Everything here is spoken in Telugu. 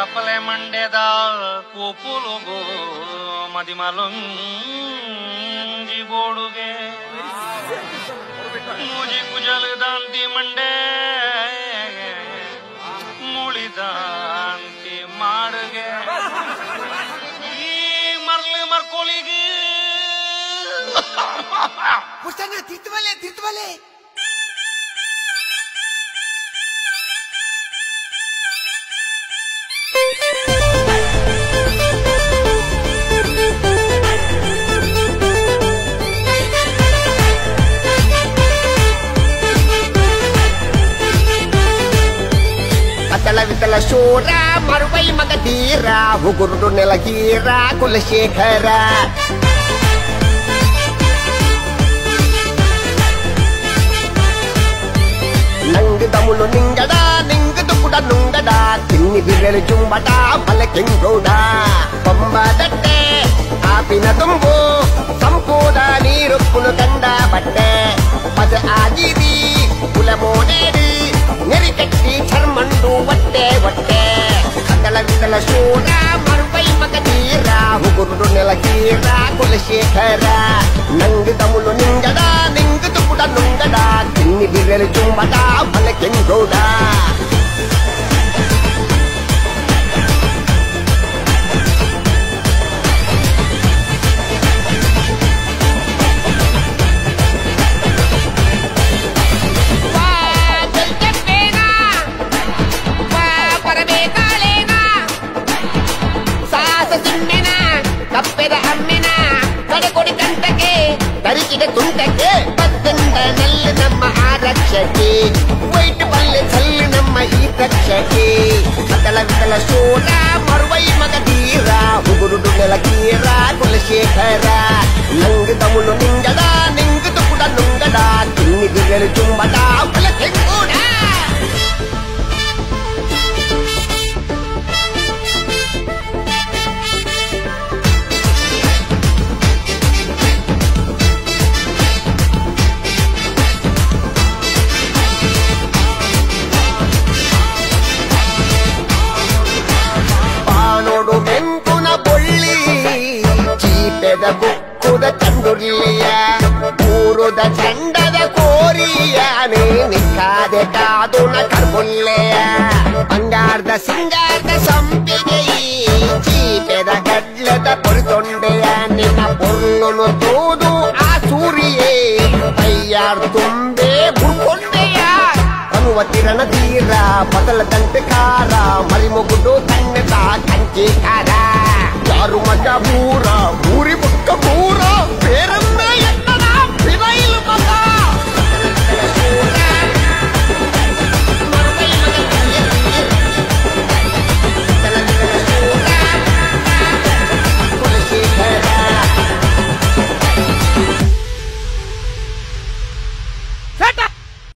ಕಪಲೆ ಮಂಡ್ಯದ ಕೂಪುಲುಗು ಮದಿಮಲೊಂಜಿ ಬೋಡುಗೆ ಮುಜಿ ಕುಜಲದಾಂತಿ ಮಂಡೆ ಮುಳಿದಾಂತಿ ಮಾಡುಗೆ ಈ ಮರ್ಲಿ ಮರ್ಕೋಳಿಗೆ ಪುಷ್ಟಣ್ಣ ತಿರ್ತುವಲೆ ತಿರ್ತುವಲೆ అతల వితల శూర మరువై మగ తీర ఉగురుడు నెలగీర కులశేఖర నంగు దములు నింగడ నింగుదు కూడా నుంగడ తిన్ని బిర్రెలు చుంబట పలకింగుడా బొమ్మదట్టే ఆపిన తుంబు సంపూడ నీరుక్కును కండ బట్టే పద ఆజిది కులమోనేది నెరికట్టి చర్మండు వట్టే వట్టే కదల విదల శూర మరుపై మగ తీర ఉగురుడు నెలగీర కులశేఖర నంగు దములు నింగడ నింగుదు కూడా నుంగడ తిన్ని బిర్రెలు చుంబట పలకింగుడా వా చెల్చెప్పేనా వా పరమేకాలేనా సాస సిమ్మెనా కప్పెద అమ్మెనా కడకొడి కంటకే ತರಿಕಿದ ತುಂಟಕ್ಕೆ ಬದ್ದಂಡ ನಲ್ಲಿ ನಮ್ಮ ಆರಕ್ಷಕೆ ವೈಟ್ ಬಲ್ಲೆ ಚಲ್ಲಿ ನಮ್ಮ ಈ ರಕ್ಷಕೆ ಕದಲ ವಿದಲ ಶೋರ ಮರುವೈ ಮಗ ತೀರ ಉಗುರುಡು ನೆಲಗೀರ ಕುಲಶೇಖರ ನಂಗು ತముಳು ನಿಂಗಡ ನಿಂಗುದು ಕೂಡ ನುಂಗಡ ತಿನ್ನಿ ಬಿರ್ರೆಲು ಚುಂಬಟ ಬಲ ತೆಂಗೂಡ ಪಾನೋಡು ಬೆಂಕುನ ಬೊಳ್ಳಿ ಚೀಪೆದ ಬುಕ್ಕುದ ಚಂದುರ್ಲಿಯ ಊರುದ ಚಂಡದ ಕೋರಿಯಾನೆ ನಿಕ್ಕಾದೆ ಕಾದುನ ಕರ್ಬುಲ್ಲೆಯ ಬಂಗಾರದ ಸಿಂಗಾರದ ಸಂಪಿಗೆ ಚೀಪೆದ ಗಡ್ಲದ ಪೊರಿತೊಂಡೆಯ ನಿನ್ನ ಪೊರ್ಲುನು ತೂದು ಆ ಸೂರಿಯೇ ಪಯ್ಯಾರ್ ತುಂಬೆ ಬುಡ್ಕೊಂಡೆಯ అనువ తిరణ తీర బదల దంటే కార మరి మొగుడు తన్నెత కంచి కార చారు మగ బూర